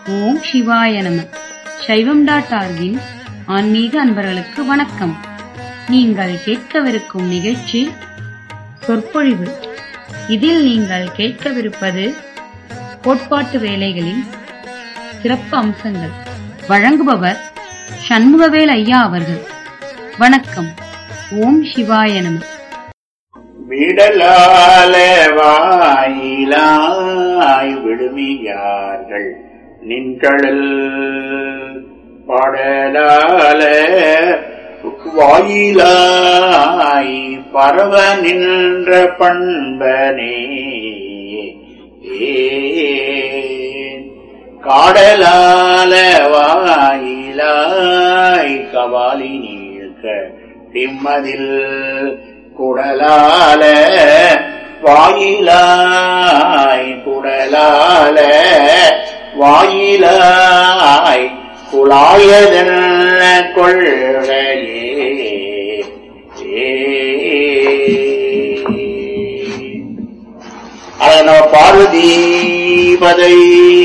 ஓம் சிவாய நம சைவம் டாட் ஆர்கின் ஆன்மீக அன்பர்களுக்கு வணக்கம் நீங்கள் கேட்கவிருக்கும் நிகழ்ச்சி சொற்பொழிவு இதில் நீங்கள் கேட்கவிருப்பது கோட்பாட்டு வேலைகளின் சிறப்பு அம்சங்கள் வழங்குபவர் சண்முகவேல் ஐயா அவர்கள் வணக்கம் ஓம் சிவாய நம விடலால வாயிலாய் விடுமியார்கள் நின்கடல் பாடலால வாயிலாய் பரவ நின்ற பண்பனே ஏன் காடலால வாயிலாய் கவாலி நீழ்க திம்மதில் குடலால வாயிலாய் குடலால வாயிலாய் குழாயதென்ன கொள்கையே அத நம்ம பார்வதி பதை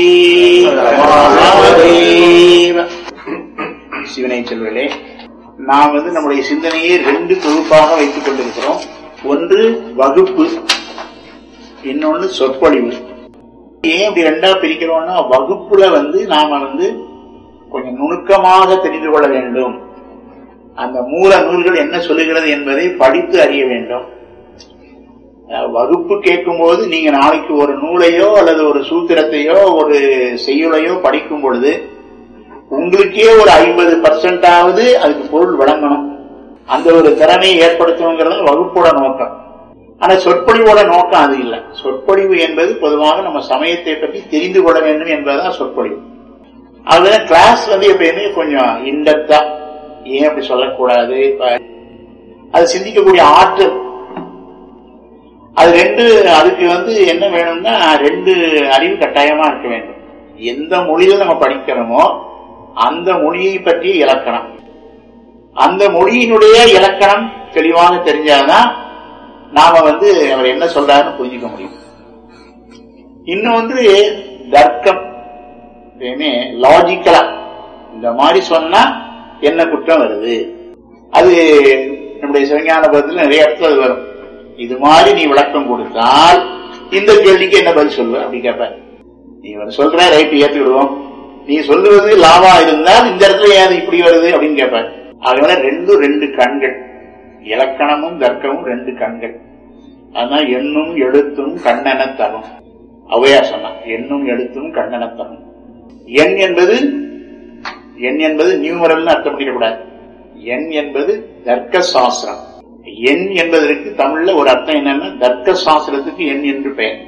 சிவனை செல்வர்களே நாம் வந்து நம்முடைய சிந்தனையை ரெண்டு தொகுப்பாக வைத்துக் கொண்டிருக்கிறோம் ஒன்று வகுப்பு இன்னொன்று சொற்பொழிவு ஏன் இப்படி ரெண்டா பிரிக்கிறோம்னா வகுப்புல வந்து நாம வந்து கொஞ்சம் நுணுக்கமாக தெரிந்து கொள்ள வேண்டும் அந்த மூல நூல்கள் என்ன சொல்லுகிறது என்பதை படித்து அறிய வேண்டும் அஹ் வகுப்பு கேட்கும் போது நீங்க நாளைக்கு ஒரு நூலையோ அல்லது ஒரு சூத்திரத்தையோ ஒரு செய்யுளையோ படிக்கும் பொழுது உங்களுக்கே ஒரு ஐம்பது பர்சன்டாவது அதுக்கு பொருள் வழங்கணும் அந்த ஒரு திறமையை ஏற்படுத்தணுங்கிறது வகுப்போட நோக்கம் ஆனா சொற்பொழிவோட நோக்கம் அது இல்லை சொற்பொழிவு என்பது பொதுவாக நம்ம சமயத்தை பற்றி தெரிந்து கொள்ள வேண்டும் என்பதுதான் சொற்பொழிவு அதுதான் கிளாஸ் வந்து எப்பயுமே கொஞ்சம் இன்டெப்தா ஏன் அப்படி சொல்லக்கூடாது இப்ப அது சிந்திக்கக்கூடிய ஆற்றல் அது ரெண்டு அதுக்கு வந்து என்ன வேணும்னா ரெண்டு அறிவு கட்டாயமா இருக்க வேண்டும் எந்த மொழியில நம்ம படிக்கிறோமோ அந்த மொழியை பற்றிய இலக்கணம் அந்த மொழியினுடைய இலக்கணம் தெளிவாக தெரிஞ்சாதான் நாம வந்து அவர் என்ன சொல்றாருன்னு புரிஞ்சுக்க முடியும் இன்னொன்று தர்க்கம் லாஜிக்கலா இந்த மாதிரி சொன்னா என்ன குற்றம் வருது அது நம்முடைய சிவஞான பதத்தில் நிறைய இடத்துல அது வரும் இது மாதிரி நீ விளக்கம் கொடுத்தால் இந்த கேள்விக்கு என்ன பதில் சொல்வ அப்படி கேட்ப நீ வந்து சொல்ற ரைட்டு ஏற்றுக்கிடுவோம் நீ சொல்லுவது லாபா இருந்தால் இந்த இடத்துல ஏன் அது இப்படி வருது அப்படின்னு கேட்ப அதனால ரெண்டும் ரெண்டு கண்கள் இலக்கணமும் தர்க்கமும் ரெண்டு கண்கள் அதனால எண்ணும் எழுத்தும் கண்ணென தரும் அவையா சொன்னான் எண்ணும் எழுத்தும் கண்ணென தரும் எண் என்பது எண் என்பது நியூமரல்னு அர்த்தம் பண்ணிடக்கூடாது எண் என்பது தர்க்க சாஸ்திரம் எண் என்பதற்கு தமிழ்ல ஒரு அர்த்தம் என்னன்னா தர்க்க சாஸ்திரத்துக்கு எண் என்று பெயர்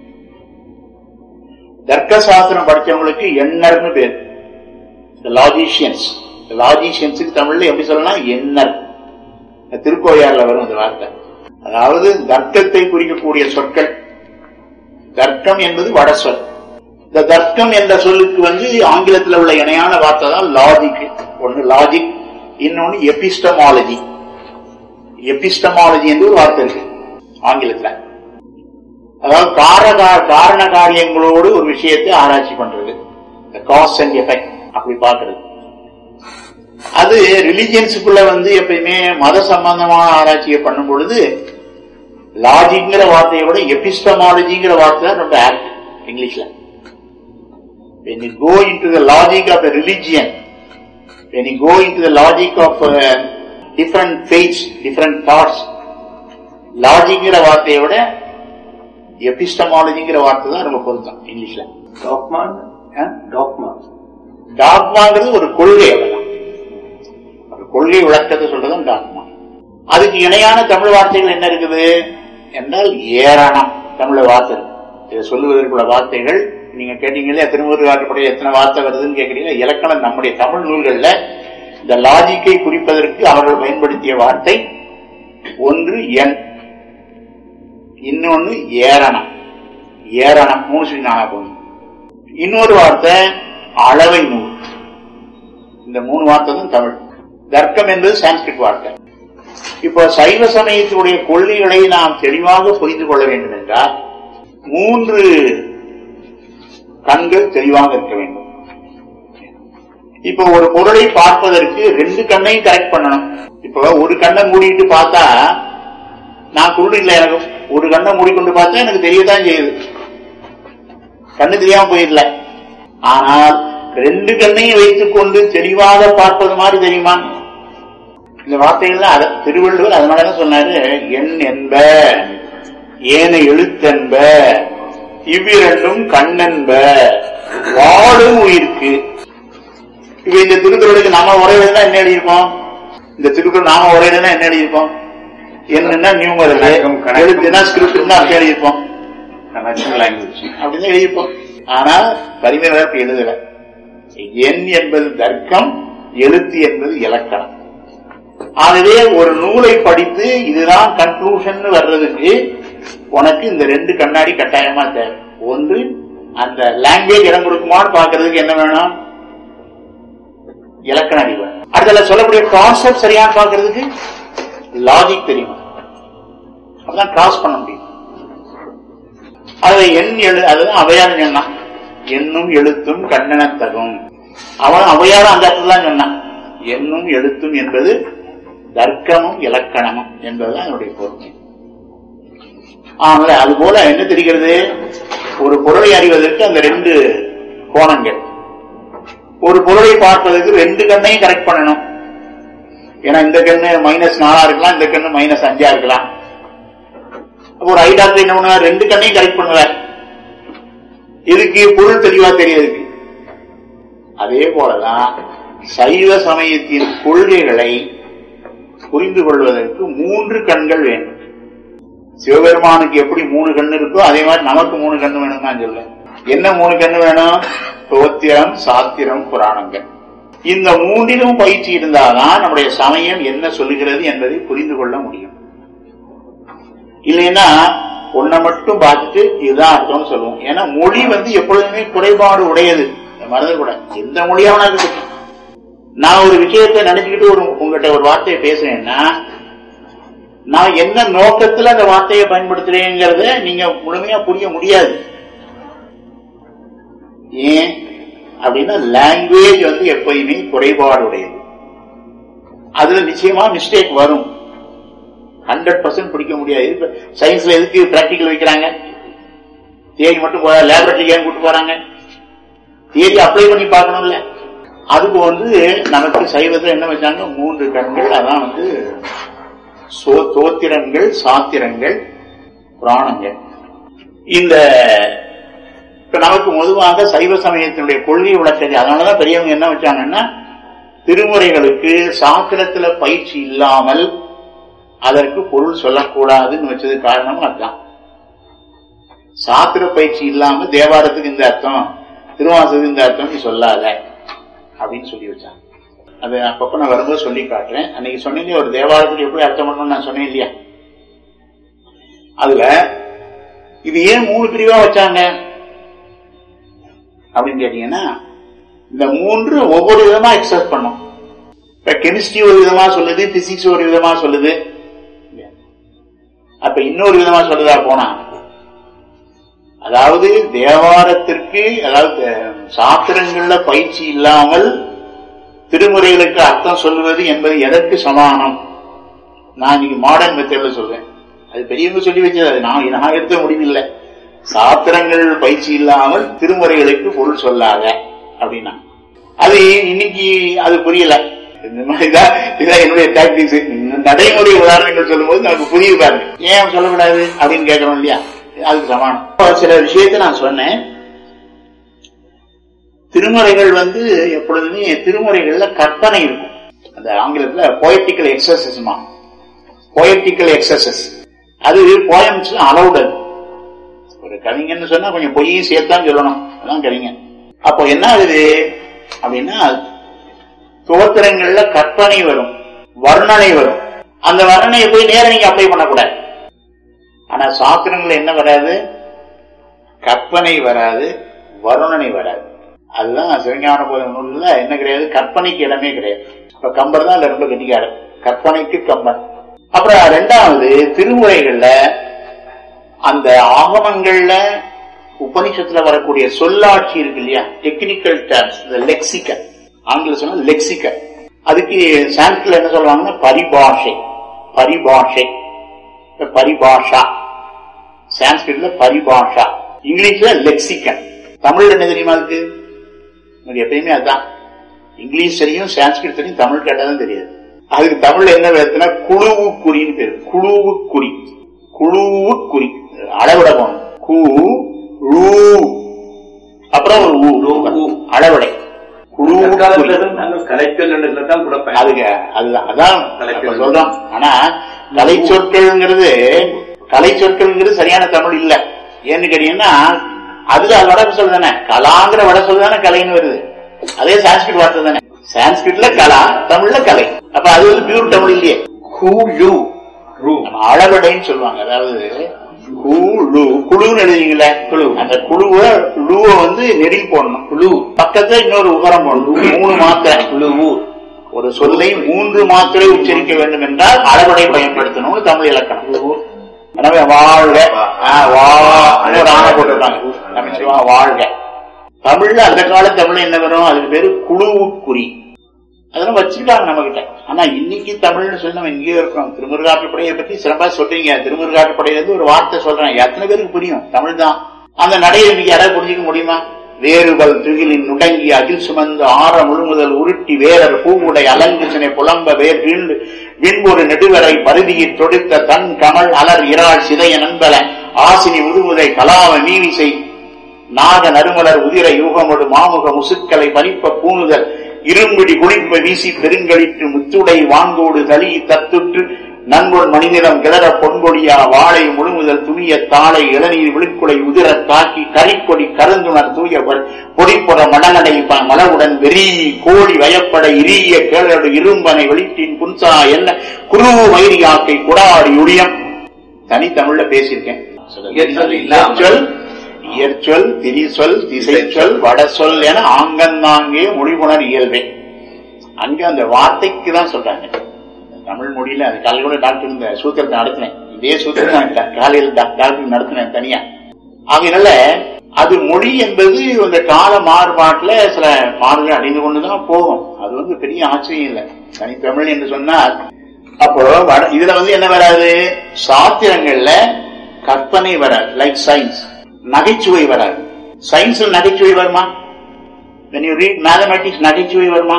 தர்க்க சாஸ்திரம் படிச்சவங்களுக்கு எண்ணர்னு பேர் லாஜிஷியன்ஸ் லாஜிஷியன்ஸுக்கு தமிழ்ல எப்படி சொல்லலாம் எண்ணர் திருக்கோயாறுல வரும் அந்த வார்த்தை அதாவது தர்க்கத்தை குறிக்கக்கூடிய சொற்கள் தர்க்கம் என்பது வட சொல் இந்த தர்க்கம் என்ற சொல்லுக்கு வந்து ஆங்கிலத்தில் உள்ள இணையான வார்த்தை தான் லாஜிக் ஒன்னு லாஜிக் இன்னொன்னு எபிஸ்டமாலஜி எபிஸ்டமாலஜி என்று ஒரு வார்த்தை இருக்கு ஆங்கிலத்துல அதாவது காரண காரண காரியங்களோடு ஒரு விஷயத்தை ஆராய்ச்சி பண்றது காஸ் அண்ட் எஃபெக்ட் அப்படி பாக்குறது அது ரிலிஜியன்ஸுக்குள்ள வந்து எப்பயுமே மத சம்பந்தமான ஆராய்ச்சியை பண்ணும் பொழுது லாஜிக்ங்கிற வார்த்தையை விட எபிஸ்டமாலஜிங்கிற வார்த்தை தான் ரொம்ப ஆக்ட் இங்கிலீஷ்ல when you go into the logic of a religion when you go into the logic of uh, different faiths different thoughts லாஜிக்ங்கிற வார்த்தையை விட எபிஸ்டமாலஜிங்கிற வார்த்தை தான் ரொம்ப பொருத்தம் இங்கிலீஷ்ல டாக்மாங்கிறது ஒரு கொள்கை அவ்வளவுதான் ஒரு கொள்கை விளக்கத்தை சொல்றதும் டாக்மா அதுக்கு இணையான தமிழ் வார்த்தைகள் என்ன இருக்குது என்றால் ஏராளம் தமிழ் வார்த்தை இதை சொல்லுவதற்குள்ள வார்த்தைகள் நீங்க கேட்டீங்களே திருமூர் வார்த்தைப்படி எத்தனை வார்த்தை வருதுன்னு கேட்கறீங்க இலக்கணம் நம்முடைய தமிழ் நூல்கள்ல இந்த லாஜிக்கை குறிப்பதற்கு அவர்கள் பயன்படுத்திய வார்த்தை ஒன்று எண் இன்னொன்னு ஏரணம் ஏரணம் மூணு சொல்லி நானா போகும் இன்னொரு வார்த்தை அளவை நூல் இந்த மூணு வார்த்தை தான் தமிழ் தர்க்கம் என்பது சான்ஸ்கிரிட் வார்த்தை இப்போ சைவ சமயத்தினுடைய கொள்கைகளை நாம் தெளிவாக புரிந்து கொள்ள வேண்டும் என்றால் மூன்று கண்கள் தெளிவாக இருக்க வேண்டும் இப்போ ஒரு பொருளை பார்ப்பதற்கு ரெண்டு கண்ணையும் கரெக்ட் பண்ணணும் இப்போ ஒரு கண்ணை மூடிட்டு பார்த்தா நான் குருடு இல்லை எனக்கு ஒரு கண்ணை மூடிக்கொண்டு பார்த்தா எனக்கு தெரியத்தான் செய்யுது கண்ணு தெரியாம போயிடல ஆனால் ரெண்டு கண்ணையும் வைத்துக் கொண்டு தெளிவாக பார்ப்பது மாதிரி தெரியுமா இந்த வார்த்தைகள்லாம் அத திருவள்ளுவர் அதனாலதான் சொன்னாரு எண் என்ப ஏன எழுத்தென்ப இவ்விரண்டும் கண்ணென்ப வாழும் உயிர்க்கு இப்ப இந்த திருக்குறளுக்கு நாம உரையில என்ன எழுதியிருப்போம் இந்த திருக்குறள் நாம உரையில என்ன எழுதியிருப்போம் என்னன்னா நியூமரல் கணக்கம், கணக்கம். எழுத்துனா ஸ்கிரிப்ட் தான் அப்படி எழுதியிருப்போம் நேச்சுரல் லாங்குவேஜ் அப்படின்னு எழுதியிருப்போம் ஆனா பரிமையாளர் அப்படி எழுதல எண் என்பது தர்க்கம் எழுத்து என்பது இலக்கணம் ஆகவே ஒரு நூலை படித்து இதுதான் கன்க்ளூஷன் வர்றதுக்கு உனக்கு இந்த ரெண்டு கண்ணாடி கட்டாயமா தேவை ஒன்று அந்த லாங்குவேஜ் இடம் கொடுக்குமான்னு பாக்குறதுக்கு என்ன வேணும் இலக்கண அறிவு அதுல சொல்லக்கூடிய கான்செப்ட் சரியான்னு பாக்குறதுக்கு லாஜிக் தெரியும் அப்பதான் கிராஸ் பண்ண முடியும் அதை எண் எழு அதுதான் அவையார் சொன்னான் எண்ணும் எழுத்தும் கண்ணனத்தகும் அவன் அவையாரும் அந்த இடத்துல தான் சொன்னான் எண்ணும் எழுத்தும் என்பது தர்க்கமும் இலக்கணமும் என்பதுதான் என்னுடைய பொறுமை ஆனால் அது போல என்ன தெரிகிறது ஒரு பொருளை அறிவதற்கு அந்த ரெண்டு கோணங்கள் ஒரு பொருளை பார்ப்பதற்கு ரெண்டு கண்ணையும் கரெக்ட் பண்ணணும் ஏன்னா இந்த கண்ணு மைனஸ் நாலா இருக்கலாம் இந்த கண்ணு மைனஸ் அஞ்சா இருக்கலாம் அப்ப ஒரு ஐ டாக்டர் என்ன பண்ணுவார் ரெண்டு கண்ணையும் கரெக்ட் பண்ணுவார் இதுக்கு பொருள் தெளிவா தெரியறதுக்கு அதே போலதான் சைவ சமயத்தின் கொள்கைகளை புரிந்து கொள்வதற்கு மூன்று கண்கள் வேண்டும் சிவபெருமானுக்கு எப்படி மூணு கண்ணு இருக்கோ அதே மாதிரி நமக்கு மூணு கண்ணு வேணும் நான் சொல்ல என்ன மூணு கண்ணு வேணும் தோத்திரம் சாத்திரம் புராணங்கள் இந்த மூன்றிலும் பயிற்சி இருந்தாதான் நம்முடைய சமயம் என்ன சொல்லுகிறது என்பதை புரிந்து கொள்ள முடியும் இல்லைன்னா ஒன்ன மட்டும் பார்த்துட்டு இதுதான் அர்த்தம்னு சொல்லுவோம் ஏன்னா மொழி வந்து எப்பொழுதுமே குறைபாடு உடையது மறந்து கூட எந்த மொழியாவனா இருக்கட்டும் நான் ஒரு விஷயத்தை நினைச்சுக்கிட்டு ஒரு உங்ககிட்ட ஒரு வார்த்தையை பேசுறேன்னா நான் என்ன நோக்கத்துல அந்த வார்த்தையை பயன்படுத்துறேங்கிறத நீங்க முழுமையா புரிய முடியாது ஏன் அப்படின்னா லாங்குவேஜ் வந்து எப்பயுமே குறைபாடு உடையது அதுல நிச்சயமா மிஸ்டேக் வரும் ஹண்ட்ரட் பர்சன்ட் பிடிக்க முடியாது சயின்ஸ்ல எதுக்கு பிராக்டிக்கல் வைக்கிறாங்க தியரி மட்டும் போதா லேபரேட்டரி ஏன் கூட்டு போறாங்க தியரி அப்ளை பண்ணி பார்க்கணும்ல அதுக்கு வந்து நமக்கு சைவத்தில் என்ன வச்சாங்க மூன்று கண்கள் அதான் வந்து சோ தோத்திரங்கள் சாத்திரங்கள் புராணங்கள் இந்த இப்ப நமக்கு பொதுவாக சைவ சமயத்தினுடைய கொள்கை விளக்கது அதனாலதான் பெரியவங்க என்ன வச்சாங்கன்னா திருமுறைகளுக்கு சாத்திரத்துல பயிற்சி இல்லாமல் அதற்கு பொருள் சொல்லக்கூடாதுன்னு வச்சது காரணம் அதுதான் சாத்திர பயிற்சி இல்லாம தேவாரத்துக்கு இந்த அர்த்தம் திருவாசத்துக்கு இந்த அர்த்தம் நீ சொல்லாத அப்படின்னு சொல்லி வச்சாங்க அது அப்பப்ப நான் வரும்போது சொல்லி காட்டுறேன் அன்னைக்கு சொன்னீங்க ஒரு தேவாலயத்துக்கு எப்படி அர்த்தம் பண்ணணும்னு நான் சொன்னேன் இல்லையா அதுல இது ஏன் மூணு பிரிவா வச்சாங்க அப்படின்னு கேட்டீங்கன்னா இந்த மூன்று ஒவ்வொரு விதமா எக்ஸஸ் பண்ணும் இப்ப கெமிஸ்ட்ரி ஒரு விதமா சொல்லுது பிசிக்ஸ் ஒரு விதமா சொல்லுது அப்ப இன்னொரு விதமா சொல்லுதா போனா அதாவது தேவாரத்திற்கு அதாவது சாத்திரங்கள்ல பயிற்சி இல்லாமல் திருமுறைகளுக்கு அர்த்தம் சொல்லுவது என்பது எதற்கு சமானம் நான் இன்னைக்கு மாடர்ன் மெத்தட்ல சொல்றேன் அது பெரியவங்க சொல்லி வச்சது அது நான் நான் எடுத்த முடிவில்லை சாத்திரங்கள் பயிற்சி இல்லாமல் திருமுறைகளுக்கு பொருள் சொல்லாத அப்படின்னா அது இன்னைக்கு அது புரியல இந்த மாதிரிதான் இதான் என்னுடைய டாக்டிக்ஸ் நடைமுறை உதாரணங்கள் சொல்லும்போது நமக்கு புரியுது பாருங்க ஏன் சொல்லக்கூடாது அப்படின்னு கேட்கறோம் இல்லையா அதுக்கு சமானம் சில விஷயத்தை நான் சொன்னேன் திருமுறைகள் வந்து எப்பொழுதுமே திருமுறைகள்ல கற்பனை இருக்கும் அந்த ஆங்கிலத்துல போயட்டிக்கல் எக்ஸசஸ்மா போயட்டிக்கல் எக்ஸசஸ் அது போயம்ஸ் அலௌடு ஒரு கவிஞன்னு சொன்னா கொஞ்சம் பொய்யும் சேர்த்தான் சொல்லணும் அதான் கவிஞன் அப்போ என்ன ஆகுது அப்படின்னா தோத்திரங்கள்ல கற்பனை வரும் வர்ணனை வரும் அந்த வர்ணனையை போய் நேரம் நீங்க அப்ளை பண்ணக்கூடாது ஆனா சாஸ்திரங்கள்ல என்ன வராது கற்பனை வராது வருணனை வராது அதுதான் சிவஞான போத நூல்ல என்ன கிடையாது கற்பனைக்கு இடமே கிடையாது இப்ப கம்பர் தான் ரொம்ப கெட்டிக்காரு கற்பனைக்கு கம்பன் அப்புறம் ரெண்டாவது திருமுறைகள்ல அந்த ஆகமங்கள்ல உபனிஷத்துல வரக்கூடிய சொல்லாட்சி இருக்கு இல்லையா டெக்னிக்கல் டேர்ம்ஸ் இந்த லெக்சிக்கல் ஆங்கில சொன்னா லெக்சிக்கல் அதுக்கு சான்ஸ்கிரிட்ல என்ன சொல்லுவாங்கன்னா பரிபாஷை பரிபாஷை இப்ப பரிபாஷா சான்ஸ்கிரிட்ல பரிபாஷா இங்கிலீஷ்ல லெக்சிக்கன் தமிழ்ல என்ன தெரியுமா அதுக்கு எனக்கு எப்பயுமே அதுதான் இங்கிலீஷ் தெரியும் சான்ஸ்கிரிட் தெரியும் தமிழ் கேட்டாதான் தெரியாது அதுக்கு தமிழ்ல என்ன பேருனா குழுவு குறின்னு பேரு குழுவு குறி குழுவு குறி அளவிட போகணும் கு ழு அப்புறம் ஒரு ஊ, ஊ அளவிடை குழுவு குறி தற்காலத்துல நாங்கள் கலைச்சொல் என்று தான் கூட பயன் அதுக்கு அதுதான் அதான் கலைச்சொல். இப்ப சொல்றோம் ஆனா கலை சொற்கள்ங்கிறது கலை சொற்கள்ங்கிறது சரியான தமிழ் இல்ல ஏன்னு கேட்டீங்கன்னா அதுல அது வட சொல் தானே கலாங்கிற வட சொல் தானே கலைன்னு வருது அதே சான்ஸ்கிரிட் வார்த்தை தானே சான்ஸ்கிரிட்ல கலா தமிழ்ல கலை அப்ப அது வந்து பியூர் தமிழ் இல்லையே கூழு ரூ நம்ம அளவடைன்னு சொல்லுவாங்க அதாவது குழு குழுன்னு எழுதிங்களே குழு. அந்த குழுவை லுவை வந்து நெடில் போடணும் குழு பக்கத்துல இன்னொரு உகரம் போடணும் மூணு மாத்திரை குழுவு ஒரு சொல்லை மூன்று மாத்திரை உச்சரிக்க வேண்டும் என்றால் அளவடை பயன்படுத்தணும்னு தமிழ் இலக்கணம் எனவே வாழ்க ஆ, வா- ஒரு ஆணை போட்டிருக்காங்க நம்ம சொல்லுவாங்க வாழ்க தமிழ்ல அந்த கால தமிழ்ல என்ன வரும் அதுக்கு பேரு குழுவுக்குறி அதெல்லாம் வச்சுக்கிட்டாங்க நம்ம கிட்ட ஆனா இன்னைக்கு தமிழ்னு சொல்லி நம்ம எங்கேயோ இருக்கிறோம் திருமுருகாற்றுப்படையை பத்தி சிறப்பா சொல்றீங்க திருமுருகாற்றுப்படையில இருந்து ஒரு வார்த்தை சொல்றேன் எத்தனை பேருக்கு புரியும் தமிழ் தான் அந்த நடையை இன்னைக்கு யாராவது புரிஞ்சுக்க முடியுமா வேறுபல் துகிலின் நுடங்கி அகில் சுமந்து ஆற முழுமுதல் உருட்டி வேரர் பூவுடை அலங்கு சினை புலம்ப வேர் வீழ்ந்து விண்பொரு நெடுவரை பருதியில் தொடுத்த தன் கமல் அலர் இறாள் சிதைய நண்பல ஆசினி முதுமுதை கலாவ மீவிசை நாக நறுமலர் உதிர யூகமொடு மாமுக முசுக்களை பறிப்ப பூணுதல் இரும்பிடி குளிப்ப வீசி பெருங்களிட்டு முத்துடை வாங்கோடு தளி தத்துற்று நண்பொன் மணிநிலம் கிளற பொன்கொடியா வாழை முழுமுதல் துணிய தாளை இளநீர் விழுக்குலை உதிர தாக்கி கரிக்கொடி கருந்துணர் தூயவர் பொடிப்புற மடநடை ப- மலவுடன் வெறி கோடி வயப்பட இரிய கேளடு இரும்பனை வெளிட்டின் புன்சா என்ன குருவு வைரியாக்கை குடாடி உடியம் தனித்தமிழ்ல பேசியிருக்கேன் இயற்சொல் இல்லாமல். இயற்சொல் இயற்சொல் திரிசொல் திசைச்சொல் வடசொல் என ஆங்கந்தாங்கே மொழிபுணர் இயல்பே அங்க அந்த வார்த்தைக்கு தான் சொல்றாங்க தமிழ் மொழியில அது காலையில் கூட டாக்டர் இந்த சூத்திரத்தை நடத்தினேன் இதே சூத்திரத்தை நான் டா- காலையில் டா- டாக்டர் நடத்தினேன் தனியா ஆகையினால அது மொழி என்பது இந்த கால மாறுபாட்டுல சில மாறுதல் அடைந்து கொண்டுதான் போகும் அது வந்து பெரிய ஆச்சரியம் இல்லை தனித்தமிழ் என்று சொன்னால் அப்போ வட- இதுல வந்து என்ன வராது சாத்திரங்கள்ல கற்பனை வராது லைக் சயின்ஸ் நகைச்சுவை வராது சயின்ஸ்ல நகைச்சுவை வருமா when you read mathematics நகைச்சுவை வருமா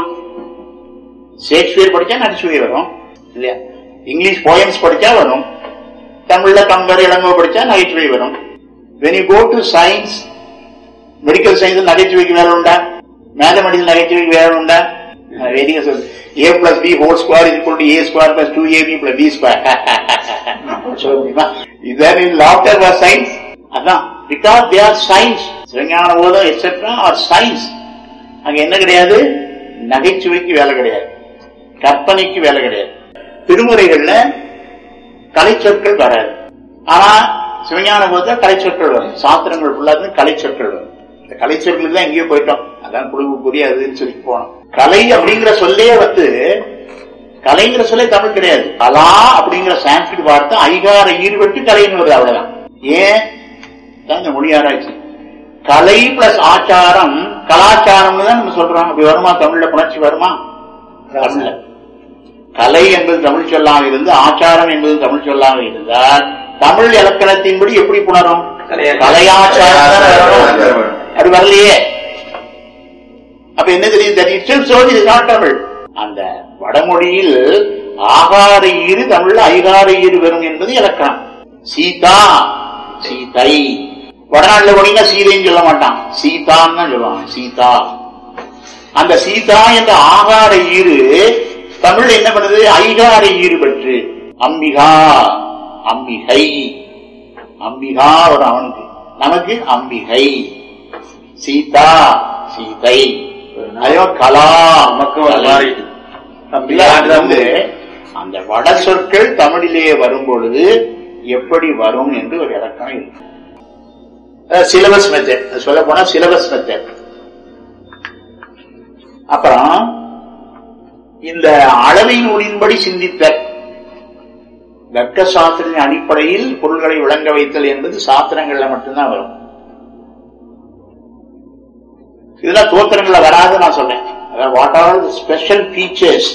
ஷேக்ஸ்பியர் படிச்சா நகைச்சுவை வரும் இல்லையா இங்கிலீஷ் போயம்ஸ் படிச்சா வரும் தமிழ்ல கம்பர் இளங்கோ படிச்சா நகைச்சுவை வரும் when you go to science medical science நகைச்சுவைக்கு வேலை உண்டா மேத்தமெட்டிக்ஸ் நகைச்சுவைக்கு வேலை உண்டா வேதிக சொல் A plus B whole square இது கொண்டு A square plus two AB plus B square சொல்ல முடியுமா இதான் இன் லாப்டர் வாஸ் சயின்ஸ் அதான் because they are science Sivagnana Bodham etcetera R science அங்க என்ன கிடையாது நகைச்சுவைக்கு வேலை கிடையாது கற்பனைக்கு வேலை கிடையாது திருமுறைகள்ல கலைச்சொற்கள் வராது ஆனா சிவஞான போதத்துல கலைச்சொற்கள் வரும் சாஸ்திரங்கள் ஃபுல்லாக கலைச்சொற்கள் வரும் இந்த கலைச்சொற்களுக்கு தான் எங்கேயோ போயிட்டோம் அதான் குழுவு புரியாதுன்னு சொல்லி போனோம் கலை அப்படிங்கிற சொல்லே வந்து கலைங்கிற சொல்லே தமிழ் கிடையாது கலா அப்படிங்கிற சான்ஸ்கிரிட் வார்த்தை ஐகார ஈடுபட்டு கலைன்னு வருது அவ்வளவுதான் ஏன் தான் இந்த மொழி ஆராய்ச்சி கலை பிளஸ் ஆச்சாரம் கலாச்சாரம்னு தான் நம்ம சொல்றோம் அப்படி வருமா தமிழ்ல புணர்ச்சி வருமா தமிழ்ல கலை என்பது தமிழ் சொல்லாக இருந்து ஆச்சாரம் என்பது தமிழ் சொல்லாக இருந்தால் தமிழ் இலக்கணத்தின்படி எப்படி புணரும் கலையா- கலையாச்சாரம் தான் வரணும். அது வரலையே அப்ப என்ன தெரியுது that itself shows it is not Tamil அந்த வடமொழியில் ஆகார ஈறு தமிழ்ல ஐகார ஈறு வரும் என்பது இலக்கணம் சீதா சீதை வடநாட்டுல போனீங்கன்னா சீதைன்னு சொல்ல மாட்டான் சீதான்னு தான் சொல்லுவாங்க சீதா அந்த சீதா என்ற ஆகார ஈறு தமிழ்ல என்ன பண்ணுது ஐகார ஈறு பெற்று அம்பிகா அம்பிகை அம்பிகா ஒரு அவனுக்கு நமக்கு அம்பிகை சீதா சீதை அதே கலா நமக்கு ஒரு மாதிரி இல்ல, அது வந்து அந்த வட சொற்கள் தமிழிலே வரும் பொழுது எப்படி வரும் என்று ஒரு இலக்கணம் இருக்கு சிலபஸ் மெத்தட் சொல்ல போனா சிலபஸ் மெத்தட் அப்புறம் இந்த அளவை நூலின்படி சிந்தித்தல் தர்க்க சாஸ்திரத்தின் அடிப்படையில் பொருள்களை விளங்க வைத்தல் என்பது சாஸ்திரங்கள்ல மட்டும்தான் வரும் இதெல்லாம் தோத்திரங்கள்ல வராது நான் சொன்னேன் what are the special features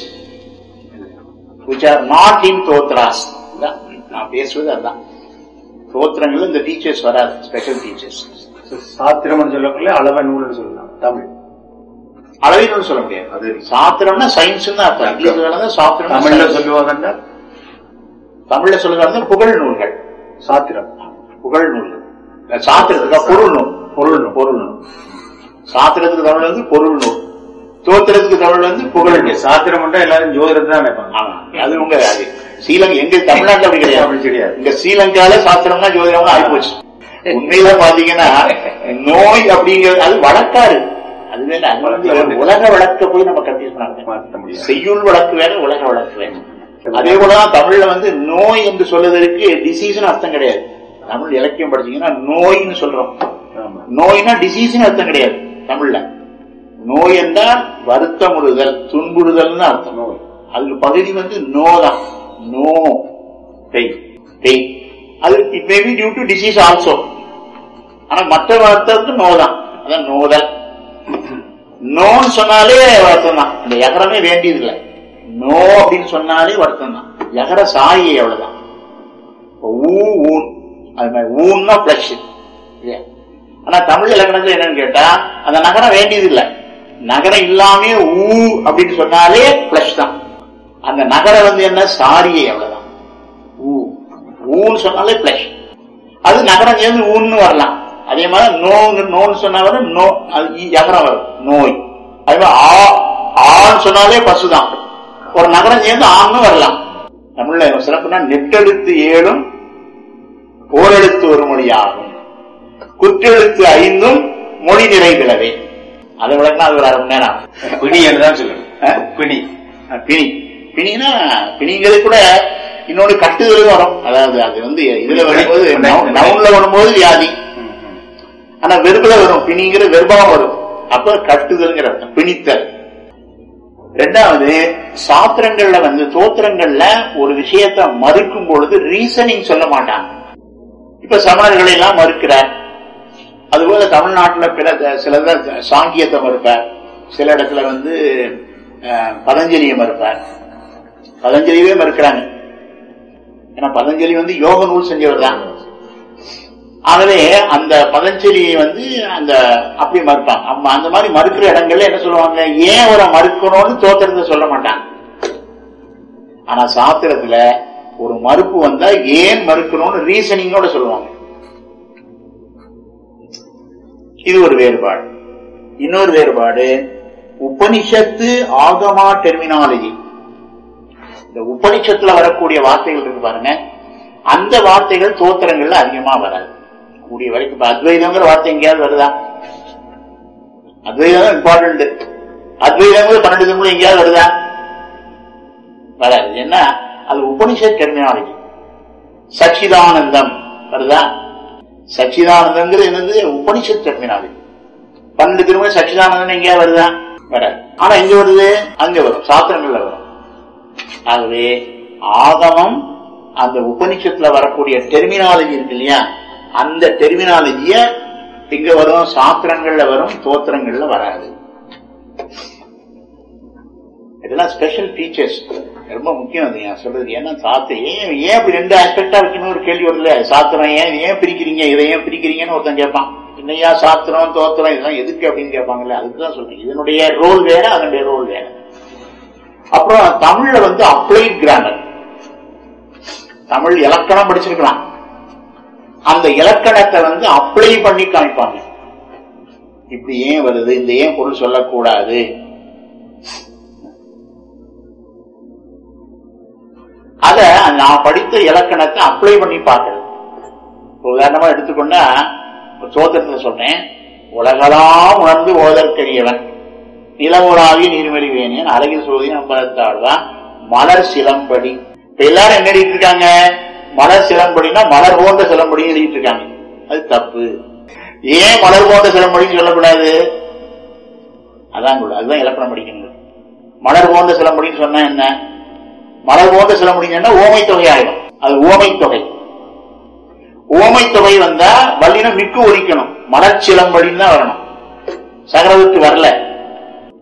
which are not in stotras நான் பேசுவது அதுதான் தோத்திரங்கள் இந்த ஃபீச்சர்ஸ் வராது ஸ்பெஷல் ஃபீச்சர்ஸ் சாத்திரம் சொல்லக்குள்ள அளவ நூல்னு சொல்லலாம் தமிழ் அளவின்னு சொல்ல முடியாது அது சாத்திரம்னா சயின்ஸ் தான் அர்த்தம் இங்கிலீஷ்ல வந்து சாத்திரம் தமிழ்ல சொல்லுவாங்கன்னா தமிழ்ல சொல்லுறது புகழ் நூல்கள் சாத்திரம் புகழ் நூல்கள் சாத்திரத்துக்கு பொருள் நூல் பொருள் நூல். பொருள் நூல் சாத்திரத்துக்கு தமிழ் வந்து பொருள் நூல் தோத்திரத்துக்கு தமிழ் வந்து புகழ் நூல் சாத்திரம் மட்டும் எல்லாரும் ஜோதிடத்தை தான் நினைப்பாங்க ஆமா அது உங்க அது ஸ்ரீலங்கா எங்க தமிழ்நாட்டுல அப்படி கிடையாது அப்படி கிடையாது. இங்க ஸ்ரீலங்கால சாஸ்திரம்னா ஜோதிடம்னா ஆயிப்போச்சு உண்மையில பாத்தீங்கன்னா நோய் அப்படிங்கிறது அது வழக்காரு அது வேற அது வந்து உலக வழக்க போய் நம்ம கன்ஃபியூஸ் பண்ணாங்க மாற்ற முடியாது செய்யுள் வழக்கு வேற உலக வழக்கு வேற அதே போலதான் தமிழ்ல வந்து நோய் என்று சொல்வதற்கு டிசீஸ்னு அர்த்தம் கிடையாது தமிழ் இலக்கியம் படிச்சீங்கன்னா நோய்னு சொல்றோம் ஆமா நோய்னா டிசீஸ்னு அர்த்தம் கிடையாது தமிழ்ல நோய் என்றால் வருத்தமுறுதல் துன்புறுதல்னு அர்த்தம் நோய். அதுக்கு பகுதி வந்து நோ தான் நோ பெயின் பெயின் அது it may be due to disease also ஆனா மற்ற வார்த்தைக்கு நோ தான் அதான் நோதல் நோன்னு சொன்னாலே வருத்தம் தான் இந்த எகரமே வேண்டியது இல்லை நோ அப்படின்னு சொன்னாலே வருத்தம் தான் எகர சாயி அவ்வளவுதான் இப்ப ஊ ஊன் அது மாதிரி ஊன்னா பிளஷ் இல்லையா ஆனா தமிழ் இலக்கணத்துல என்னன்னு கேட்டா அந்த நகரம் வேண்டியது இல்ல நகரம் இல்லாமே ஊ அப்படின்னு சொன்னாலே பிளஷ் தான் அந்த நகரம் வந்து என்ன சாரியை அவ்வளவுதான் ஊ ஊன்னு சொன்னாலே பிளஷ் அது நகரம் சேர்ந்து ஊன்னு வரலாம் அதே மாதிரி நோங்க நோன்னு சொன்னா வரும் நோ அது இ- யகரம் வரும் நோய் அதே மாதிரி ஆ ஆன்னு சொன்னாலே பசுதான் ஒரு நகரம் சேர்ந்து ஆன்னு வரலாம் தமிழ்ல சிறப்புனா நெட்டெழுத்து ஏழும் ஓரெழுத்து ஒரு மொழியாகும் குற்றெழுத்து ஐந்தும் மொழி நிறைகிறவே அதை விளக்குனா அது ஒரு அரை மணி நேரம் ஆகும். பிணி தான் சொல்லணும் ஆ? பிணி அஹ் பிணி பிணினா பிணிங்கிறது கூட இன்னொரு கட்டுதலும் வரும் அதாவது அது வந்து இதுல வரும்போது நவு- நவுன்ல வரும்போது வியாதி ஆனா வெறுப்புல வரும் பிணிங்கிற வெறுபா வரும் அப்ப கட்டுதல்ங்கிற அர்த்தம் பிணித்தல் ரெண்டாவது சாத்திரங்கள்ல வந்து தோத்திரங்கள்ல ஒரு விஷயத்தை மறுக்கும் பொழுது ரீசனிங் சொல்ல மாட்டாங்க இப்ப சமணர்களை எல்லாம் மறுக்கிறார் அதுபோல தமிழ்நாட்டுல பிற சில சாங்கியத்தை மறுப்பார் சில இடத்துல வந்து அஹ், பதஞ்சலியை மறுப்பார் பதஞ்சலியவே மறுக்கிறாங்க ஏன்னா பதஞ்சலி வந்து யோக நூல் செஞ்சவர் தான் ஆகவே அந்த பதஞ்சலியை வந்து அந்த அப்படி மறுப்பாங்க அம்ம- அந்த மாதிரி மறுக்கிற இடங்கள்ல என்ன சொல்லுவாங்க ஏன் அவரை மறுக்கணும்னு தோத்திரத்தை சொல்ல மாட்டாங்க ஆனா சாத்திரத்துல ஒரு மறுப்பு வந்தா ஏன் மறுக்கணும்னு ரீசனிங்கோட சொல்லுவாங்க இது ஒரு வேறுபாடு இன்னொரு வேறுபாடு உபனிஷத்து ஆகமா டெர்மினாலஜி இந்த உபனிஷத்துல வரக்கூடிய வார்த்தைகள் இருக்கு பாருங்க அந்த வார்த்தைகள் தோத்திரங்கள்ல அதிகமா வராது கூடிய வரைக்கும் இப்ப அத்வைதங்கிற வார்த்தை எங்கேயாவது வருதா அத்வைதம் இம்பார்ட்டன்ட் அத்வைதங்கிறது பன்னெண்டு திருமணம் எங்கேயாவது வருதா வராது என்ன அது உபனிஷத் டெர்மினாலஜி சச்சிதானந்தம் வருதா சச்சிதானந்தங்கிறது என்னது உபனிஷத் டெர்மினாலஜி பன்னெண்டு திருமணம் சச்சிதானந்தம் எங்கேயாவது வருதா வராது ஆனா எங்க வருது அங்க வரும் சாத்திரங்கள்ல வரும் ஆகவே ஆகமம் அந்த உபனிஷத்துல வரக்கூடிய டெர்மினாலஜி இருக்கு இல்லையா அந்த டெர்மினாலஜிய இங்க வரும் சாத்திரங்கள்ல வரும் தோத்திரங்கள்ல வராது இதெல்லாம் ஸ்பெஷல் ஃபீச்சர்ஸ் ரொம்ப முக்கியம் அது நான் சொல்றது ஏன்னா சாத்திரம் ஏன் ஏன் இப்படி ரெண்டு ஆஸ்பெக்டா வைக்கணும் ஒரு கேள்வி வருதுல சாத்திரம் ஏன் இதை ஏன் பிரிக்கிறீங்க இதை ஏன் பிரிக்கிறீங்கன்னு ஒருத்தன் கேட்பான் என்னையா சாத்திரம் தோத்திரம் இதெல்லாம் எதுக்கு அப்படின்னு கேட்பாங்கல்ல அதுக்கு தான் சொல்றேன் இதனுடைய ரோல் வேற அதனுடைய ரோல் வேற அப்புறம் தமிழ்ல வந்து அப்ளைட் கிராமர் தமிழ் இலக்கணம் படிச்சிருக்கலாம் அந்த இலக்கணத்தை வந்து அப்ளை பண்ணி காமிப்பாங்க இப்படி ஏன் வருது இந்த ஏன் பொருள் சொல்லக்கூடாது அத நான் படித்த இலக்கணத்தை அப்ளை பண்ணி பார்க்கறது இப்ப உதாரணமா எடுத்துக்கொண்டா ஒரு சோத்திரத்துல சொன்னேன் உலகலாம் உணர்ந்து ஓதற்கரியவன் நிலவுலாவி நீர்மறி வேணியன் அழகில் சோதி நம்பத்தாழ்வா மலர் சிலம்படி இப்ப எல்லாரும் என்ன எழுதிட்டு இருக்காங்க மலர் சிலம்படினா மலர் போன்ற சிலம்படி எழுதிட்டு இருக்காங்க அது தப்பு ஏன் மலர் போன்ற சிலம்படின்னு சொல்லக்கூடாது அதான் கூட அதுதான் இலக்கணம் படிக்கணும் மலர் போன்ற சிலம்படின்னு சொன்னா என்ன மலர் போன்ற சிலம்படிங்கன்னா ஓமை தொகை ஆயிடும் அது ஓமை தொகை ஓமை தொகை வந்தா வல்லினம் மிக்கு ஒழிக்கணும் மலர் சிலம்படின்னு தான் வரணும் சகரவுக்கு வரல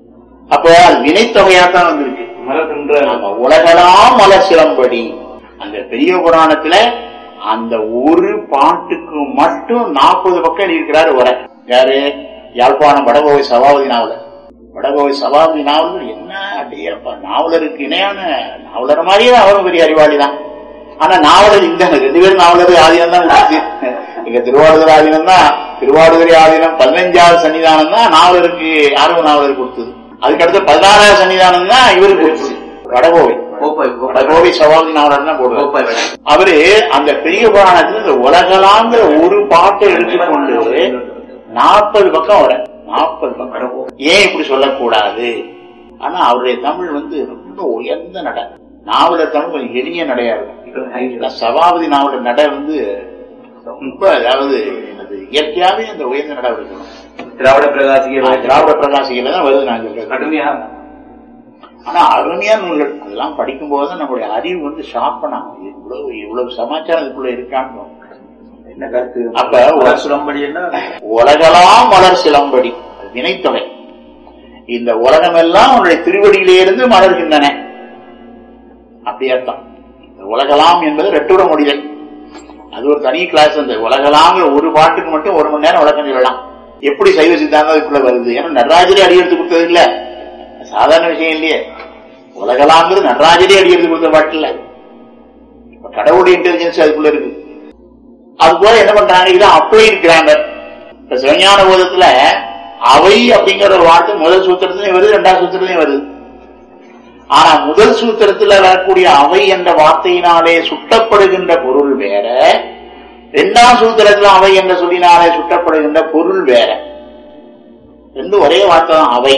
அப்ப அது வினைத்தொகையா தான் வந்திருக்கு மலர்கின்ற ஆமா, உலகலாம் மலர் சிலம்படி அந்த பெரிய புராணத்துல அந்த ஒரு பாட்டுக்கு மட்டும் நாற்பது பக்கம் எழுதியிருக்கிறாரு உரை யாரு யாழ்ப்பாணம் வடகோவை சபாபதி நாவலர் வடகோவை சபாபதி நாவலர் என்ன அடியப்பா நாவலருக்கு இணையான நாவலர் மாதிரியே அவரும் பெரிய அறிவாளி தான் ஆனா நாவலர் இந்த ரெண்டு பேரும் நாவலர் ஆதீனம் தான் கொடுத்து இங்க திருவாடுதுறை ஆதீனம் தான் திருவாடுதுறை ஆதீனம் பதினஞ்சாவது சன்னிதானம் தான் நாவலருக்கு ஆர்வ நாவலர் கொடுத்தது அதுக்கடுத்து பதினாறாவது சன்னிதானம் தான் இவருக்கு கொடுத்தது வடகோவை கோப்பாய் கோப்பாய் வடகோவை சபாபதி நாவலர் தான் போடுவார் கோப்பாய் வேலை. அவரு அந்த பெரிய புராணத்துல இந்த உலகலாங்கிற ஒரு பாட்டை எடுத்துக்கொண்டு நாற்பது பக்கம் வர நாற்பது பக்கம் ஏன் இப்படி சொல்லக்கூடாது ஆனா அவருடைய தமிழ் வந்து ரொம்ப உயர்ந்த நடை நாவலர் தமிழ் கொஞ்சம் எளிய நடையா இருக்கும் ஆனா சபாபதி நாவலர் நடை வந்து ரொம்ப அதாவது அது இயற்கையாவே அந்த உயர்ந்த நடை இருக்கணும் திராவிட பிரகாசிக திராவிட பிரகாசிகளை தான் வருது நான் சொல்றது கடுமையாக ஆனா அருமையான நூல்கள் அதெல்லாம் படிக்கும் போது நம்மளுடைய அறிவு வந்து ஷார்ப்பன் ஆகும் இவ்வளவு இவ்வளவு சமாச்சாரம் இதுக்குள்ள இருக்கான்னு என்ன கருத்து அப்ப மலர் சுரம்படி என்ன உலகலாம் மலர் சிலம்படி அது வினைத்தொகை இந்த உலகமெல்லாம் உன்னுடைய திருவடியிலே இருந்து மலர்கின்றன அப்படி அர்த்தம் இந்த உலகலாம் என்பது ரெட்டுட முடிதல் அது ஒரு தனி கிளாஸ் அந்த உலகலாங்கிற ஒரு பாட்டுக்கு மட்டும் ஒரு மணி நேரம் விளக்கம் சொல்லலாம் எப்படி சைவ சித்தாந்தம் அதுக்குள்ள வருது ஏன்னா நடராஜரே அடி எடுத்து கொடுத்தது இல்ல சாதாரண விஷயம் இல்லையே உலகலாங்கிறது நடராஜரே அடி எடுத்து கொடுத்த பாட்டு இல்ல இப்ப கடவுளுடைய இன்டெலிஜென்ஸ் அதுக்குள்ள இருக்கு அது போல என்ன பண்றாங்க இது அப்ளைட் கிராமர் இப்ப சிவஞான போதத்துல அவை அப்படிங்கிற ஒரு வார்த்தை முதல் சூத்திரத்திலையும் வருது இரண்டாவது சூத்திரத்திலையும் வருது ஆனா முதல் சூத்திரத்துல வரக்கூடிய அவை என்ற வார்த்தையினாலே சுட்டப்படுகின்ற பொருள் வேற இரண்டாம் சூத்திரத்துல அவை என்ற சொல்லினாலே சுட்டப்படுகின்ற பொருள் வேற ரெண்டும் ஒரே வார்த்தை தான் அவை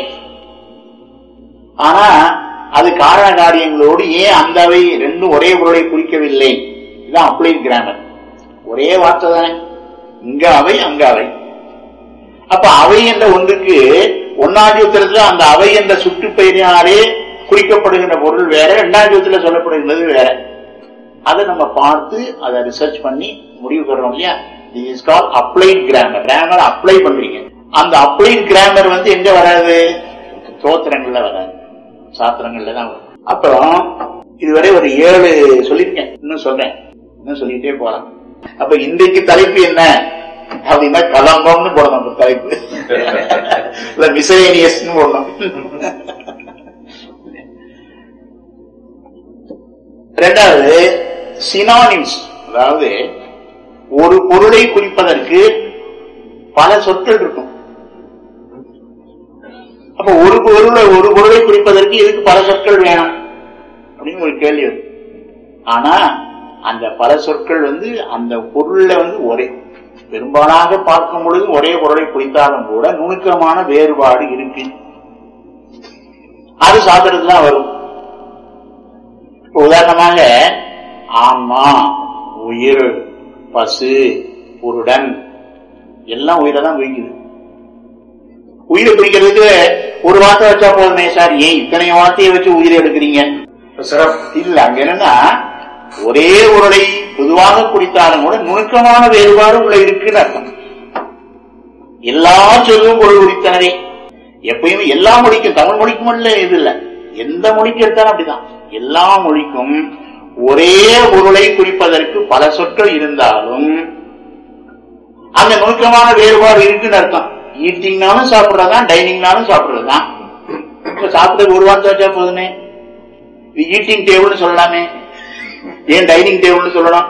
ஆனா அது காரண காரியங்களோடு ஏன் அந்த அவை ரெண்டும் ஒரே பொருளை குறிக்கவில்லை இதுதான் அப்ளைட் கிராமர் ஒரே வார்த்தை தானே இங்க அவை அங்க அவை அப்ப அவை என்ற ஒன்றுக்கு ஒன்னாம் சூத்திரத்துல அந்த அவை என்ற சுற்றுப்பெயரினாலே குறிக்கப்படுகின்ற பொருள் வேற இரண்டாம் சூத்திரத்துல சொல்லப்படுகின்றது வேற அதை நம்ம பார்த்து அதை ரிசர்ச் பண்ணி முடிவு பெறணும் இல்லையா this is call applied grammar grammar apply பண்றீங்க அந்த அப்ளைட் கிராமர் வந்து எங்க வராது தோத்திரங்கள்ல வராது சாத்திரங்கள்ல தான் வரும் அப்புறம் இதுவரை ஒரு ஏழு சொல்லியிருக்கேன் இன்னும் சொல்றேன் இன்னும் சொல்லிட்டே போலாம் அப்ப இன்றைக்கு தலைப்பு என்ன அப்படின்னா கலம்பம்னு போடணும் அந்த தலைப்பு இல்ல மிசலேனியஸ் போடணும் ரெண்டாவது சினானிம்ஸ் அதாவது ஒரு பொருளை குறிப்பதற்கு பல சொற்கள் இருக்கும் அப்ப ஒரு பொருளை ஒரு பொருளை குறிப்பதற்கு இதுக்கு பல சொற்கள் வேணும் அப்படின்னு ஒரு கேள்வி வரும் ஆனா அந்த பல சொற்கள் வந்து அந்த பொருள்ல வந்து ஒரே பெரும்பாலாக பார்க்கும் பொழுது ஒரே பொருளை குறித்தாலும் கூட நுணுக்கமான வேறுபாடு இருக்கு அது சாத்திரத்துல தான் வரும் இப்ப உதாரணமாக ஆன்மா உயிர் பசு புருடன் எல்லாம் உயிரை தான் குறிக்குது உயிரை குறிக்கிறதுக்கு ஒரு வார்த்தை வச்சா போதுமே சார் ஏன் இத்தனை வார்த்தையை வச்சு உயிரை எடுக்கிறீங்க இல்ல அங்க என்னன்னா ஒரே பொருளை பொதுவாக குறித்தாலும் கூட நுணுக்கமான வேறுபாடு உள்ள இருக்குன்னு அர்த்தம் எல்லா சொல்லும் பொருள் குறித்தனவே எப்பயுமே எல்லா மொழிக்கும் தமிழ் மொழிக்கு மட்டும் இது இல்ல எந்த மொழிக்கு எடுத்தாலும் அப்படிதான் எல்லா மொழிக்கும் ஒரே பொருளை குறிப்பதற்கு பல சொற்கள் இருந்தாலும் அந்த நுணுக்கமான வேறுபாடு இருக்குன்னு அர்த்தம் ஈட்டிங்னாலும் சாப்பிடுறதுதான் டைனிங்னாலும் சாப்பிடுறதுதான் இப்ப சாப்பிட ஒரு வார்த்தை வச்சா போதுமே ஈட்டிங் டேபிள்னு சொல்லலாமே ஏன் டைனிங் டேபிள்னு சொல்லலாம்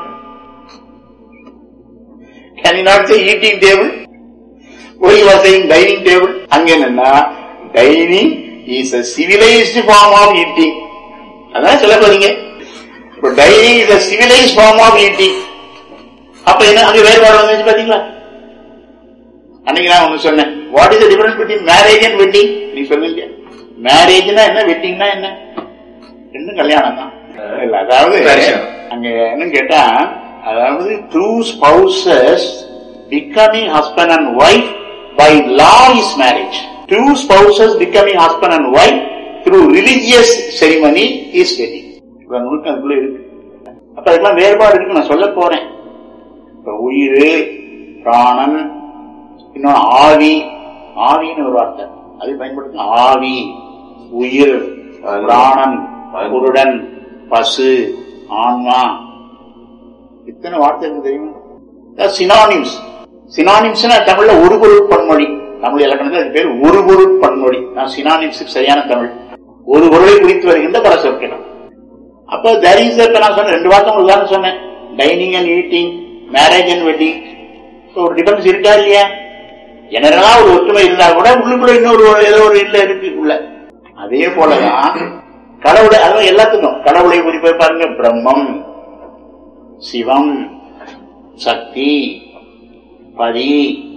can you not say eating table why was saying dining table அங்க என்னன்னா dining is a civilised form of eating அதான் சொல்ல போறீங்க இப்போ dining is a civilised form of eating அப்ப என்ன அங்க வேறுபாடு வந்துச்சு பாத்தீங்களா அன்னைக்கு நான் ஒண்ணு சொன்னேன் what is difference between marriage and wedding நீ சொன்னீங்க மேரேஜ்னா என்ன வெட்டிங்னா என்ன ரெண்டும் கல்யாணம் தான் இல்ல அதாவது அங்க என்னன்னு கேட்டா அதாவது through spouses becoming husband and wife by law is marriage two spouses becoming husband and wife through religious ceremony is wedding நுணுக்கம் அதுக்குள்ள இருக்கு அப்ப அதுக்கெல்லாம் வேறுபாடு இருக்கு நான் சொல்ல போறேன் இப்ப உயிர் பிராணன் இன்னொன்னு ஆவி ஆவின்னு ஒரு வார்த்தை அது பயன்படுத்தணும் ஆவி உயிர் பிராணன் குருடன் பசு ஆன்மா இத்தனை வார்த்தை எனக்கு தெரியுமா சினானிம்ஸ் சினானிம்ஸ் தமிழ்ல ஒரு பொருள் பன்மொழி தமிழ் இலக்கணத்தில் அது பேர் ஒரு பொருள் பன்மொழி நான் சினானிம்ஸுக்கு சரியான தமிழ் ஒரு பொருளை குறித்து வருகின்ற பல சொற்கள் அப்ப there is a- இப்ப நான் சொன்னேன் ரெண்டு வார்த்தை உங்களுக்கு உதாரணம் சொன்னேன் dining and eating marriage and wedding ஒரு டிஃபரன்ஸ் இருக்கா இல்லையா ஜெனரலா ஒரு ஒற்றுமை இருந்தா கூட உள்ளுக்குள்ள இன்னொரு ஒரு- ஏதோ ஒரு இல்ல இருக்கு உள்ள அதே போலதான் கடவுளை அதுவும் எல்லாத்துக்கும் கடவுளை குறிப்பை பாருங்க பிரம்மம் சிவம் சக்தி பரி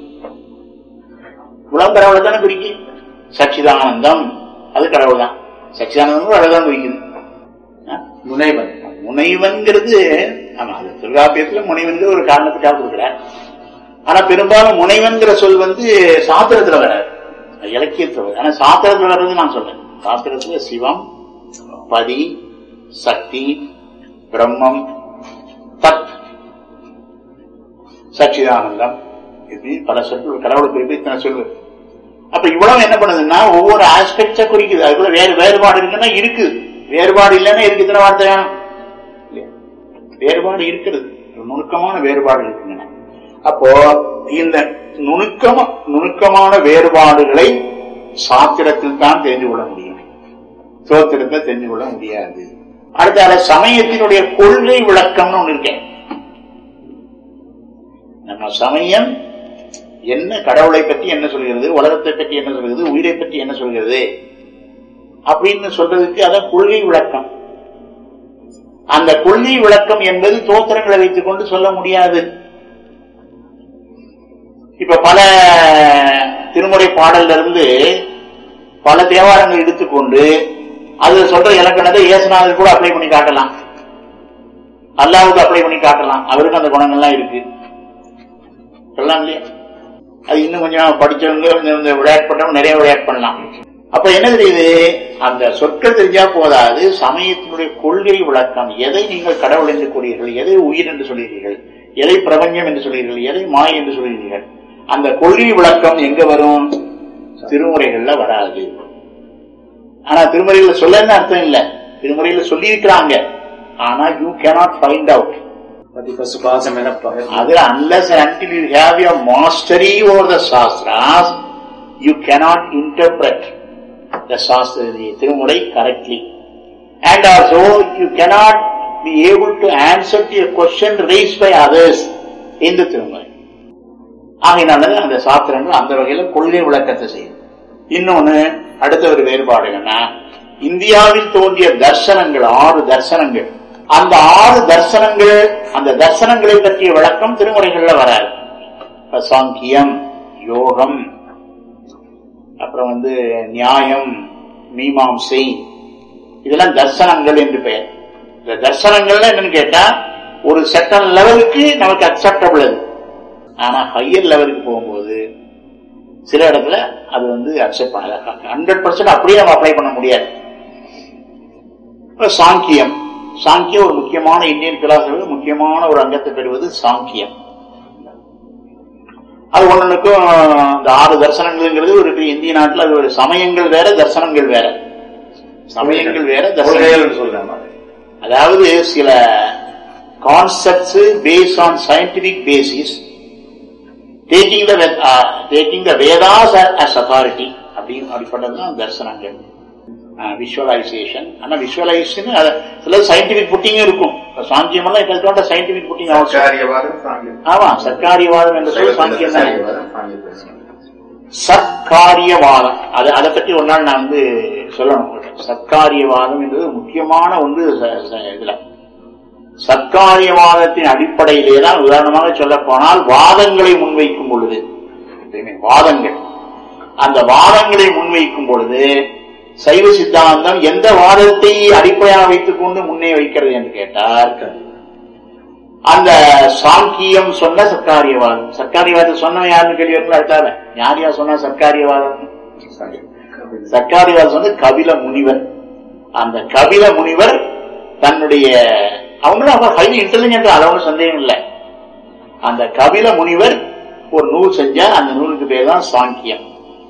உலகம் கடவுளை தானே குறிக்கு சச்சிதானந்தம் அது கடவுள் தான் சச்சிதானந்தம் கடவுள் தான் குறிக்குது ஆ? முனைவன் முனைவன்கிறது ஆமா அது தொல்காப்பியத்துல முனைவன்கிற ஒரு காரணத்துக்காக கொடுக்குறார் ஆனா பெரும்பாலும் முனைவன்கிற சொல் வந்து சாத்திரத்துல வராது அது இலக்கியத்துல வரும் ஆனா சாத்திரத்துல வர்றது நான் சொல்றேன் சாத்திரத்துல சிவம் பதி சக்தி பிரம்மம் தத் சச்சிதானந்தம் இப்படி பல சொற்கள் கடவுளை குறித்து இத்தனை சொல்லு அப்ப இவ்வளவு என்ன பண்ணுதுன்னா ஒவ்வொரு ஆஸ்பெக்ட குறிக்குது அதுக்குள்ள வேறு வேறுபாடு இருக்குன்னா இருக்குது வேறுபாடு இல்லைன்னா இருக்கு இத்தனை வார்த்தை வேணும் இல்லையா? வேறுபாடு இருக்கிறது ஒரு நுணுக்கமான வேறுபாடு இருக்குங்க அப்போ இந்த நுணுக்கம நுணுக்கமான வேறுபாடுகளை சாத்திரத்தில் தான் தெரிந்து கொள்ள முடியும் சோத்திரத்தை தெரிந்து கொள்ள முடியாது அடுத்த சமயத்தினுடைய கொள்கை விளக்கம்னு ஒண்ணு இருக்கேன் நம்ம சமயம் என்ன கடவுளை பற்றி என்ன சொல்கிறது உலகத்தை பற்றி என்ன சொல்கிறது உயிரை பற்றி என்ன சொல்கிறது அப்படின்னு சொல்றதுக்கு அதான் கொள்கை விளக்கம் அந்த கொள்கை விளக்கம் என்பது தோத்திரங்களை வைத்துக் கொண்டு சொல்ல முடியாது இப்ப பல திருமுறை பாடல்ல இருந்து பல தேவாரங்கள் எடுத்துக்கொண்டு அதுல சொல்ற இலக்கணத்தை இயேசுநாதர் கூட அப்ளை பண்ணி காட்டலாம் அல்லாவுக்கு அப்ளை பண்ணி காட்டலாம் அவருக்கு அந்த குணங்கள்லாம் இருக்கு சொல்லலாம் இல்லையா அது இன்னும் கொஞ்சம் படிச்சவங்க கொஞ்சம் இந்த விளையாட்டு நிறைய விளையாட்டு பண்ணலாம் அப்ப என்ன தெரியுது அந்த சொற்கள் தெரிஞ்சா போதாது சமயத்தினுடைய கொள்கை விளக்கம் எதை நீங்கள் கடவுள் என்று கூறுகிறீர்கள் எதை உயிர் என்று சொல்கிறீர்கள் எதை பிரபஞ்சம் என்று சொல்கிறீர்கள் எதை மாய் என்று சொல்கிறீர்கள் அந்த கொள்கை விளக்கம் எங்க வரும் திருமுறைகள்ல வராது ஆனா திருமுறைகளை சொல்லன்னு அர்த்தம் இல்ல திருமுறையில சொல்லி இருக்கிறாங்க ஆனா யூ cannot ஃபைண்ட் அவுட் பதி பசு பாசம் எனப்பா அதுல unless and until you have your mastery over the shastras, you cannot interpret the shastra, the Tirumurai correctly. And also, you cannot be able to answer to a question raised by others in the Tirumurai. ஆகையினால அந்த சாஸ்திரங்கள் அந்த வகையில கொள்கை விளக்கத்தை செய்யும் இன்னொன்னு அடுத்த ஒரு வேறுபாடு என்னன்னா இந்தியாவில் தோன்றிய தர்சனங்கள் ஆறு தர்சனங்கள் அந்த ஆறு தர்சனங்கள் அந்த தர்சனங்களை பற்றிய விளக்கம் திருமுறைகள்ல வராது இப்ப சாங்கியம் யோகம் அப்புறம் வந்து நியாயம் மீமாம்சை இதெல்லாம் தர்சனங்கள் என்று பெயர் இந்த தர்சனங்கள்ல என்னன்னு கேட்டா ஒரு செகண்ட் லெவலுக்கு நமக்கு அக்செப்டபிள் அது ஆனா ஹையர் லெவலுக்கு போகும்போது சில இடத்துல அது வந்து அக்செப்ட் பண்ணல ஹண்ட்ரட் பர்சன்ட் அப்படியே நம்ம அப்ளை பண்ண முடியாது இப்ப சாங்கியம் சாங்கியம் ஒரு முக்கியமான இந்தியன் பிலாசபி முக்கியமான ஒரு அங்கத்தை பெறுவது சாங்கியம் அது ஒண்ணுக்கும் இந்த ஆறு தரிசனங்கள்ங்கிறது ஒரு பெரிய இந்திய நாட்டுல அது ஒரு சமயங்கள் வேற தரிசனங்கள் வேற சமயங்கள் வேற தரிசனங்கள் கொள்கைகள் சொல்லலாமா அதாவது சில concepts based on scientific basis taking the taking the Vedas as authority அப்படின்னு அப்படிப்பட்டதுதான் தரிசனங்கள் விஷுவலைசேஷன் ஆனா விஷுவலைசேஷன் சில சயின்டிபிக் புட்டிங்கும் இருக்கும் இப்ப சாங்கியம் எல்லாம் இப்ப சயின்டிபிக் புட்டிங் அவசியம் ஆச்சாரியவாதம் சாங்கியம். ஆமா சர்க்காரியவாதம் என்று சொல்லி சாங்கியம் தான் ஆச்சாரியவாதம் சாங்கியம் பேசுகிறோம். சத்காரியவாதம் அது அதை பற்றி ஒரு நாள் நான் வந்து சொல்லணும் உங்களுக்கு. சத்காரியவாதம் என்பது முக்கியமான ஒன்று ச- ச- இதுல சத்காரியவாதத்தின் அடிப்படையிலே தான் உதாரணமாக சொல்ல போனால் வாதங்களை முன்வைக்கும் பொழுது எப்பயுமே வாதங்கள் அந்த வாதங்களை முன்வைக்கும் பொழுது சைவ சித்தாந்தம் எந்த வாதத்தை அடிப்படையாக வைத்துக் கொண்டு முன்னே வைக்கிறது என்று கேட்டால் அந்த சாங்கியம் சொன்ன சர்க்காரியவாதம் சர்க்காரியவாதம் சொன்னவன் யாருன்னு கேள்வி வருங்களா அடுத்தால யார் யார் சொன்னா சர்க்காரியவாதம் சர்க்காரியவாதம் சொன்ன கபில முனிவர் அந்த கபில முனிவர் தன்னுடைய அவங்களும் அவங்க ஹைலி இன்டெலிஜென்ட் அது ஒன்றும் சந்தேகம் இல்லை அந்த கபில முனிவர் ஒரு நூல் செஞ்சா அந்த நூலுக்கு பேர் தான் சாங்கியம்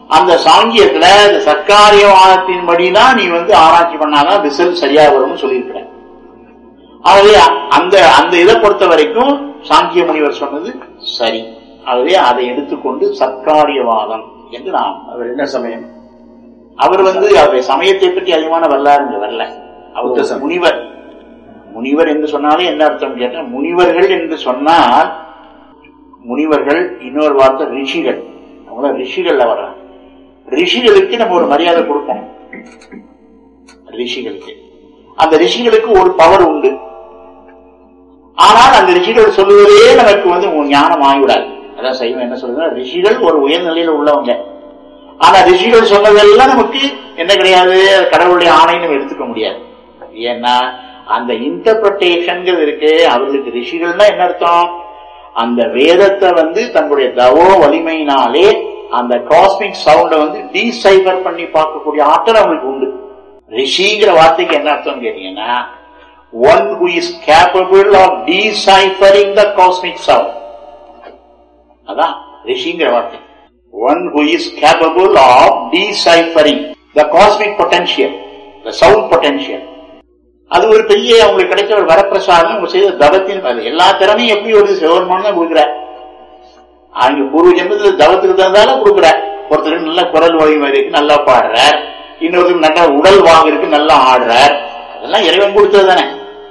அந்த சாங்கியத்துல இந்த சர்க்காரியவாதத்தின்படி தான் நீ வந்து ஆராய்ச்சி பண்ணாதான் ரிசல்ட் சரியா வரும்னு சொல்லியிருக்கிற ஆகவே அந்த அந்த இதை பொறுத்த வரைக்கும் சாங்கிய முனிவர் சொன்னது சரி ஆகவே அதை எடுத்துக்கொண்டு சர்க்காரியவாதம் என்று நாம் அவர் என்ன சமயம் அவர் வந்து அவருடைய சமயத்தை பற்றி அதிகமான வரலாறு இங்க வரல புத்த அவர் சமயம். முனிவர் முனிவர் என்று சொன்னாலே என்ன அர்த்தம் கேட்டா முனிவர்கள் என்று சொன்னால் முனிவர்கள் இன்னொரு வார்த்தை ரிஷிகள் அவங்கள ரிஷிகள்ல வர்றாங்க ரிஷிகளுக்கு நம்ம ஒரு மரியாதை கொடுப்போம் ரிஷிகளுக்கு அந்த ரிஷிகளுக்கு ஒரு பவர் உண்டு ஆனால் அந்த ரிஷிகள் சொல்லுவதே நமக்கு வந்து ஞானம் ஆகிவிடாது அதான் சைவம் என்ன சொல்லுங்க ரிஷிகள் ஒரு உயர்நிலையில உள்ளவங்க ஆனா ரிஷிகள் சொன்னதெல்லாம் நமக்கு என்ன கிடையாது அது கடவுளுடைய ஆணைன்னு நம்ம எடுத்துக்க முடியாது ஏன்னா அந்த இன்டர்பிரட்டேஷன் இருக்கு அவர்களுக்கு ரிஷிகள்னா என்ன அர்த்தம் அந்த வேதத்தை வந்து தங்களுடைய தவோ வலிமையினாலே அந்த காஸ்மிக் சவுண்ட வந்து டீசைபர் பண்ணி பார்க்கக்கூடிய ஆற்றல் அவங்களுக்கு உண்டு ரிஷிங்கிற வார்த்தைக்கு என்ன அர்த்தம் கேட்டீங்கன்னா one who is capable of deciphering the cosmic sound அதான் ரிஷிங்கிற வார்த்தை one who is capable of deciphering the cosmic potential the sound potential அது ஒரு பெரிய அவங்களுக்கு கிடைச்ச ஒரு வரப்பிரசாதம் அவங்க செய்த தவத்தின் அது எல்லா திறமையும் எப்படி ஒரு சிவபெருமான் தான் கொடுக்குற அவங்க பூர்வ ஜென்மத்தில் தவத்துக்கு தந்தாலும் கொடுக்குற ஒருத்தருக்கு நல்ல குரல் வலிமை இருக்கு நல்லா பாடுறார் இன்னொருத்தருக்கு நல்ல உடல் வாங்கிருக்கு நல்லா ஆடுறார் அதெல்லாம் இறைவன் கொடுத்தது தானே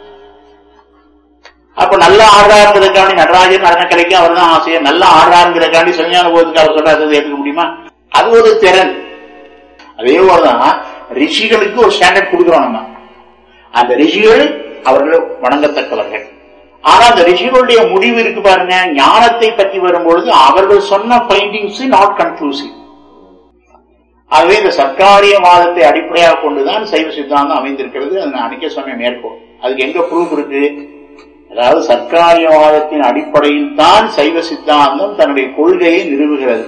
அப்ப நல்லா ஆடுறாருங்கிறதுக்காண்டி நடராஜன் நடனக்கலைக்கு அவர் தான் ஆசையர் நல்லா ஆடுறாருங்கிறதுக்காண்டி சிவஞான போதுக்கு அவர் சொல்ற அதை ஏற்றுக்க முடியுமா அது ஒரு திறன் அதே போலதான் ரிஷிகளுக்கு ஒரு ஸ்டாண்டர்ட் கொடுக்கிறோம் நம்ம அந்த ரிஷிகள் அவர்கள் வணங்கத்தக்கவர்கள் ஆனா அந்த ரிஷிகளுடைய முடிவு இருக்கு பாருங்க ஞானத்தை பற்றி வரும்பொழுது அவர்கள் சொன்ன ஃபைண்டிங்ஸ் நாட் கன்க்ளூசிவ் ஆகவே இந்த சர்க்காரியவாதத்தை அடிப்படையாக கொண்டுதான் சைவ சித்தாந்தம் அமைந்திருக்கிறது அது நான் அன்னைக்கே சொன்ன மேற்கோள் அதுக்கு எங்க ப்ரூஃப் இருக்கு அதாவது சர்க்காரியவாதத்தின் அடிப்படையில் தான் சைவ சித்தாந்தம் தன்னுடைய கொள்கையை நிறுவுகிறது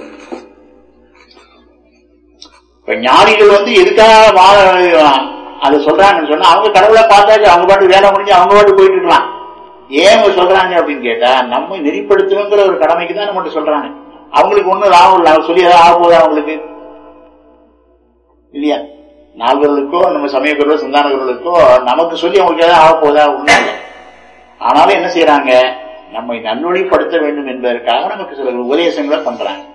இப்ப ஞானிகள் வந்து எதுக்காக வா- அதை சொல்றாங்கன்னு சொன்னா அவங்க கடவுளை பார்த்தாச்சு அவங்க பாட்டு வேலை முடிஞ்சு அவங்க பாட்டு போயிட்டு இருக்கலாம் ஏன் அவங்க சொல்றாங்க அப்படின்னு கேட்டா நம்ம நெறிப்படுத்தணுங்கிற ஒரு கடமைக்கு தான் நம்மகிட்ட சொல்றாங்க அவங்களுக்கு ஒண்ணும் லாபம் இல்லை அவங்க சொல்லி ஏதாவது ஆக போகுதா அவங்களுக்கு இல்லையா நால்வர்களுக்கோ நம்ம சமயக்குறவோ சிந்தானவர்களுக்கோ நமக்கு சொல்லி அவங்களுக்கு ஏதாவது ஆக போதா ஒண்ணும் இல்லை ஆனாலும் என்ன செய்யறாங்க நம்மை நல்வழிப்படுத்த வேண்டும் என்பதற்காக நமக்கு சில உபதேசங்களை பண்றாங்க